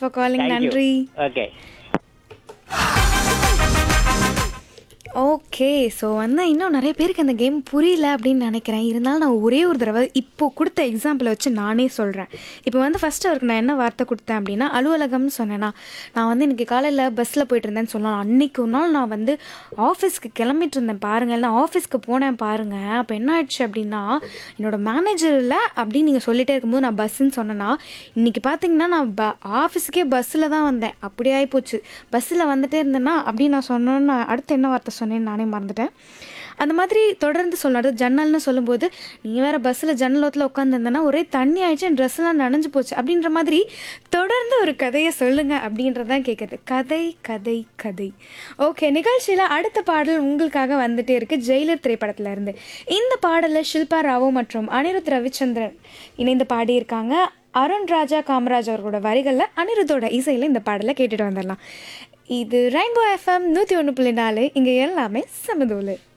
For calling Thank you. நன்றி okay okay so வந்து இன்னும் நிறைய பேருக்கு அந்த கேம் புரியல அப்படின்னு நினைக்கிறேன் இருந்தாலும் நான் ஒரே ஒரு தடவை இப்போ கொடுத்த எக்ஸாம்பிளை வச்சு நானே சொல்கிறேன் இப்போ வந்து ஃபஸ்ட்டு அவருக்கு நான் என்ன வார்த்தை கொடுத்தேன் அப்படின்னா அலுவலகம்னு சொன்னேன்னா நான் வந்து இன்றைக்கி காலையில் பஸ்ஸில் போயிட்டு இருந்தேன்னு சொல்லலாம் அன்றைக்கி ஒரு நாள் நான் வந்து ஆஃபீஸ்க்கு கிளம்பிட்டு இருந்தேன் பாருங்கள் நான் ஆஃபீஸ்க்கு போனேன் பாருங்கள் அப்போ என்ன ஆயிடுச்சு அப்படின்னா என்னோட மேனேஜரில் அப்படின்னு நீங்கள் சொல்லிட்டே இருக்கும்போது நான் பஸ்ஸுன்னு சொன்னேன்னா இன்றைக்கி பார்த்தீங்கன்னா நான் ப ஆஃபீஸுக்கே பஸ்ஸில் தான் வந்தேன் அப்படி ஆகிப்போச்சு பஸ்ஸில் வந்துட்டே இருந்தேன்னா அப்படின்னு நான் சொன்னேன்னா அடுத்து என்ன வார்த்தை சொன்னேன்னு நானே மறந்துட்டேன் அந்த மாதிரி தொடர்ந்து சொல்லணும் ஜன்னல்னு சொல்லும்போது நீ வேற பஸ்ஸில் ஜன்னலத்தில் உட்காந்துருந்தேன்னா ஒரே தண்ணி ஆயிடுச்சு என் ட்ரெஸ்லாம் நனைஞ்சு போச்சு அப்படின்ற மாதிரி தொடர்ந்து ஒரு கதையை சொல்லுங்க அப்படின்றதான் கேட்குறது கதை கதை கதை ஓகே நிகழ்ச்சியில் அடுத்த பாடல் உங்களுக்காக வந்துட்டே இருக்கு ஜெயிலர் திரைப்படத்துல இருந்து இந்த பாடலை ஷில்பா ராவோ மற்றும் அனிருத் ரவிச்சந்திரன் இணைந்து பாடியிருக்காங்க அருண் ராஜா காமராஜ் அவர்களோட வரிகளில் அனிருத்தோட இசையில் இந்த பாடலை கேட்டுட்டு வந்துடலாம் இது ரெயின்போ எஃப்எம் நூற்றி ஒன்று புள்ளி நாலு இங்கே எல்லாமே சமதூலு